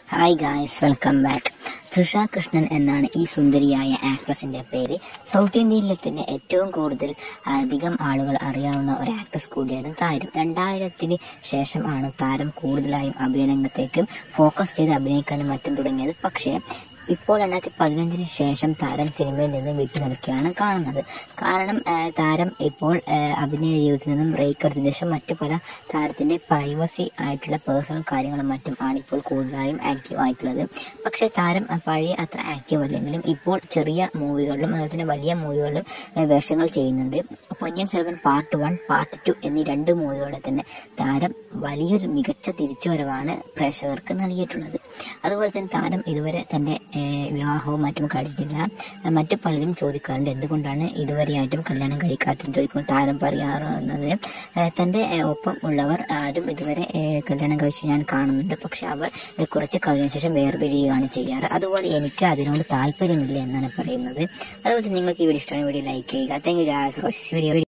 hi guys welcome back Trisha Krishnan എന്നാണ് ഈ സുന്ദരിയായ ആക്ട്രസിന്റെ പേര് സൗത്ത് ഇന്ത്യയിലെ തന്നെ ഏറ്റവും കൂടുതൽ അധികം ആളുകൾ അറിയാവുന്ന ഒരു ആക്ട്രസ് കൂടിയാണ് താരം രണ്ടായിരത്തിന് ശേഷം ആണ് താരം കൂടുതലായും അഭിനയരംഗത്തേക്ക് ഫോക്കസ് ചെയ്ത് അഭിനയിക്കാനും മറ്റും തുടങ്ങിയത് പക്ഷേ ഇപ്പോൾ രണ്ടായിരത്തി പതിനഞ്ചിന് ശേഷം താരം സിനിമയിൽ നിന്ന് വിട്ടു നിൽക്കുകയാണ് കാണുന്നത് കാരണം ആ, താരം ഇപ്പോൾ ആ, അഭിനയ ജീവിതത്തിൽ നിന്നും ബ്രേക്ക് എടുത്തതിന് ശേഷം മറ്റു പല താരത്തിന്റെ പ്രൈവസി ആയിട്ടുള്ള പേഴ്സണൽ കാര്യങ്ങളും മറ്റും ആണ് ഇപ്പോൾ കൂടുതലായും ആക്റ്റീവ് ആയിട്ടുള്ളത് പക്ഷേ താരം ആ, പഴയ അത്ര ആക്റ്റീവ് അല്ലെങ്കിലും ഇപ്പോൾ ചെറിയ മൂവികളിലും അതുപോലെ തന്നെ വലിയ മൂവികളിലും ആ, വേഷങ്ങൾ ചെയ്യുന്നുണ്ട് Ponniyin Selvan part one part two എന്നീ രണ്ട് മൂവികളുടെ തന്നെ താരം വലിയൊരു മികച്ച തിരിച്ചുവരവാണ് പ്രേക്ഷകർക്ക് നൽകിയിട്ടുള്ളത് അതുപോലെ തന്നെ താരം ഇതുവരെ തന്റെ ഏഹ്, വിവാഹവും മറ്റും കഴിച്ചിട്ടില്ല ഏഹ്, മറ്റു പലരും ചോദിക്കാറുണ്ട് എന്തുകൊണ്ടാണ് ഇതുവരെയായിട്ടും കല്യാണം കഴിക്കാത്തെന്ന് ചോദിക്കുമ്പോൾ താരം പറയാറുള്ളത് ഏഹ്, തന്റെ ഏഹ്, ഒപ്പം ഉള്ളവർ ആരും ഇതുവരെ ഏഹ്, കല്യാണം കഴിച്ച് ഞാൻ കാണുന്നുണ്ട് പക്ഷെ അവർ ഏഹ്, കുറച്ച് കഴിഞ്ഞ ശേഷം വേർപിരിയുകയാണ് ചെയ്യാറ് അതുപോലെ എനിക്ക് അതിനോട് താല്പര്യമില്ല എന്നാണ് പറയുന്നത് അതുപോലെ നിങ്ങൾക്ക് ഈ വീഡിയോ ഇഷ്ടമാണ് വീഡിയോ ലൈക്ക് ചെയ്യുക താങ്ക് യു വീഡിയോ